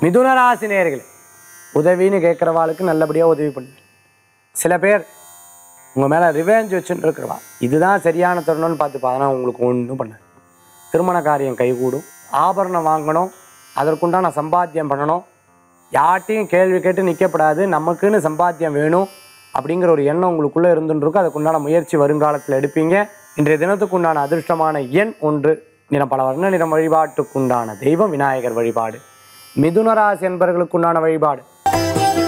மிதுன ராசி நேயர்களே உதவின்னு கேட்குறவாளுக்கு நல்லபடியாக உதவி பண்ணுங்க சில பேர் உங்கள் மேலே ரிவெஞ்ச் வச்சுட்டு இருக்கிறவா இதுதான் சரியான தருணம்னு பார்த்து அதனால் உங்களுக்கு ஒன்றும் பண்ணாது திருமண காரியம் கைகூடும் ஆபரணம் வாங்கணும் அதற்குண்டான சம்பாத்தியம் பண்ணணும் யார்ட்டையும் கேள்வி கேட்டு நிற்கப்படாது நமக்குன்னு சம்பாத்தியம் வேணும் அப்படிங்கிற ஒரு எண்ணம் உங்களுக்குள்ளே இருந்துருக்கும் அதுக்குண்டான முயற்சி வருங்காலத்தில் எடுப்பீங்க இன்றைய தினத்துக்குண்டான அதிர்ஷ்டமான எண் ஒன்று நிறம் பல வர்ண நிறம் வழிபாட்டுக்குண்டான தெய்வம் விநாயகர் வழிபாடு மிதுனராசி என்பவர்களுக்குண்டான வழிபாடு